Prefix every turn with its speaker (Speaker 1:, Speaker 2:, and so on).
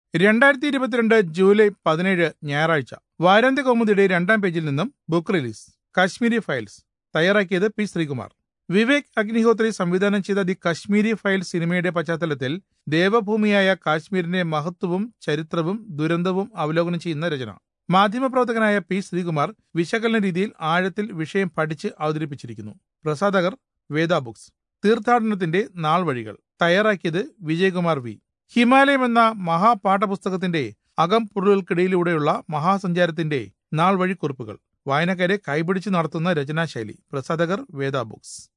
Speaker 1: രണ്ടായിരത്തി ഇരുപത്തിരണ്ട് ജൂലൈ പതിനേഴ് ഞായറാഴ്ച വാരാന്ത്യ കൗമുദിയുടെ രണ്ടാം പേജിൽ നിന്നും ബുക്ക് റിലീസ് കാശ്മീരി ഫയൽസ് തയ്യാറാക്കിയത് പി ശ്രീകുമാർ വിവേക് അഗ്നിഹോത്രി സംവിധാനം ചെയ്ത ദി കശ്മീരി ഫയൽ സിനിമയുടെ പശ്ചാത്തലത്തിൽ ദേവഭൂമിയായ കാശ്മീരിന്റെ മഹത്വവും ചരിത്രവും ദുരന്തവും അവലോകനം ചെയ്യുന്ന രചന മാധ്യമപ്രവർത്തകനായ പി ശ്രീകുമാർ വിശകലന രീതിയിൽ ആഴത്തിൽ വിഷയം പഠിച്ച് അവതരിപ്പിച്ചിരിക്കുന്നു പ്രസാധകർ വേദ ബുക്സ് തീർത്ഥാടനത്തിന്റെ നാൾ വഴികൾ തയ്യാറാക്കിയത് വിജയകുമാർ വി ഹിമാലയം എന്ന മഹാപാഠപുസ്തകത്തിന്റെ അകംപൊരുളുകൾക്കിടയിലൂടെയുള്ള മഹാസഞ്ചാരത്തിന്റെ നാൾ വഴി കുറിപ്പുകൾ വായനക്കാരെ കൈപിടിച്ച് നടത്തുന്ന രചനാശൈലി പ്രസാധകർ വേദ ബുക്സ്